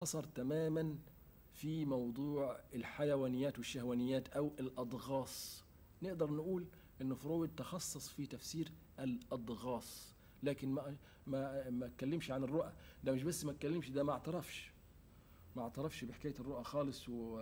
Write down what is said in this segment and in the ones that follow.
انحصر تماما في موضوع الحيوانيات والشهوانيات او الاضغاص نقدر نقول ان فرويد تخصص في تفسير الاضغاص لكن ما ما ما اتكلمش عن الرؤى ده مش بس ما اتكلمش ده ما اعترفش ما اعترفش بحكايه الرؤى خالص و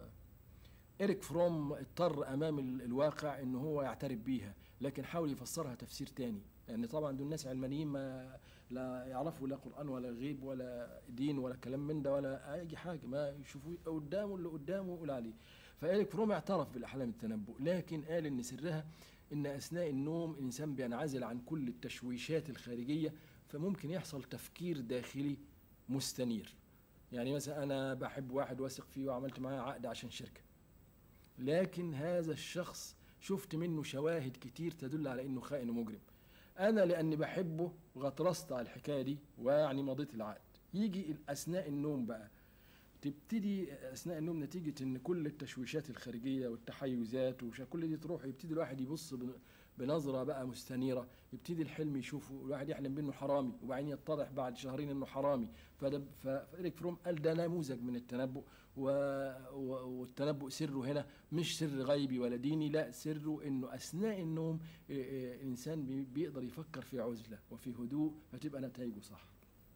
إريك فروم اضطر أمام ال- الواقع إن هو يعترف بيها لكن حاول يفسرها تفسير تاني لأن يعني طبعا دول ناس علمانيين ما لا يعرفوا لا قرآن ولا غيب ولا دين ولا كلام من ده ولا أي حاجة ما يشوفوا قدامه اللي قدامه يقول عليه فإريك فروم اعترف بالأحلام التنبؤ لكن قال إن سرها إن أثناء النوم الإنسان بينعزل عن كل التشويشات الخارجية فممكن يحصل تفكير داخلي مستنير يعني مثلا أنا بحب واحد واثق فيه وعملت معاه عقد عشان شركة لكن هذا الشخص شفت منه شواهد كتير تدل على انه خائن ومجرم انا لاني بحبه غطرست على الحكايه دي ويعني مضيت العقد يجي اثناء النوم بقى تبتدي اثناء النوم نتيجه ان كل التشويشات الخارجيه والتحيزات وكل دي تروح يبتدي الواحد يبص بن- بنظره بقى مستنيره يبتدي الحلم يشوفه الواحد يحلم بانه حرامي وبعدين يتضح بعد شهرين انه حرامي فده ف- فإيريك فروم قال ده نموذج من التنبؤ و... و... والتنبؤ سره هنا مش سر غيبي ولا ديني لا سره انه اثناء النوم إيه إيه الانسان بي- بيقدر يفكر في عزله وفي هدوء فتبقى نتائجه صح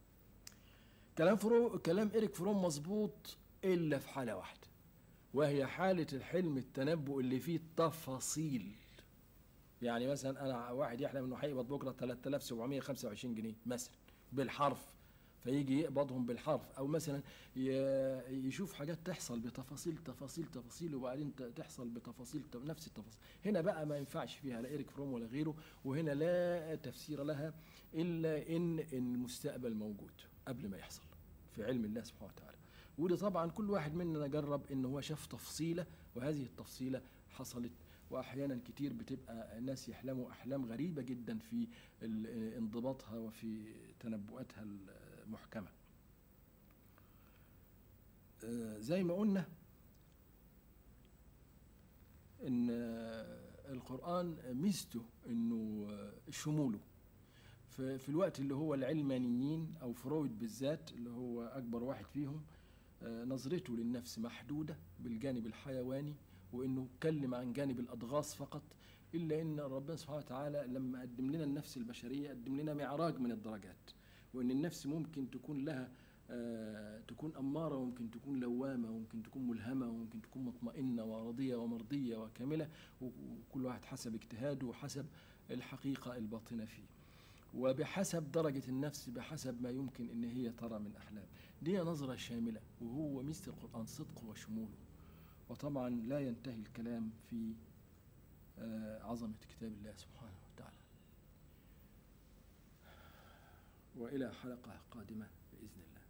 كلام فرو كلام إيريك فروم مظبوط إلا في حالة واحدة وهي حالة الحلم التنبؤ اللي فيه تفاصيل يعني مثلا أنا واحد يحلم إنه هيقبض بكرة 3725 جنيه مثلا بالحرف فيجي يقبضهم بالحرف او مثلا ي- يشوف حاجات تحصل بتفاصيل تفاصيل تفاصيل وبعدين ت- تحصل بتفاصيل ت- نفس التفاصيل هنا بقى ما ينفعش فيها لا ايريك فروم ولا غيره وهنا لا تفسير لها الا ان إن المستقبل موجود قبل ما يحصل في علم الله سبحانه وتعالى وده طبعا كل واحد مننا جرب ان هو شاف تفصيله وهذه التفصيله حصلت واحيانا كتير بتبقى الناس يحلموا احلام غريبه جدا في ال- انضباطها وفي تنبؤاتها المحكمه آه، زي ما قلنا ان آه، القران ميزته انه آه، شموله في في الوقت اللي هو العلمانيين او فرويد بالذات اللي هو اكبر واحد فيهم آه، نظرته للنفس محدوده بالجانب الحيواني وانه اتكلم عن جانب الاضغاص فقط الا ان ربنا سبحانه وتعالى لما قدم لنا النفس البشريه قدم لنا معراج من الدرجات وان النفس ممكن تكون لها آه، تكون اماره وممكن تكون لوامه وممكن تكون ملهمه وممكن تكون مطمئنه وراضيه ومرضيه وكامله وكل واحد حسب اجتهاده وحسب الحقيقه الباطنه فيه وبحسب درجة النفس بحسب ما يمكن ان هي ترى من احلام دي نظرة شاملة وهو ميزة القرآن صدقه وشموله وطبعا لا ينتهي الكلام في آه، عظمة كتاب الله سبحانه وتعالى وإلى حلقة قادمة بإذن الله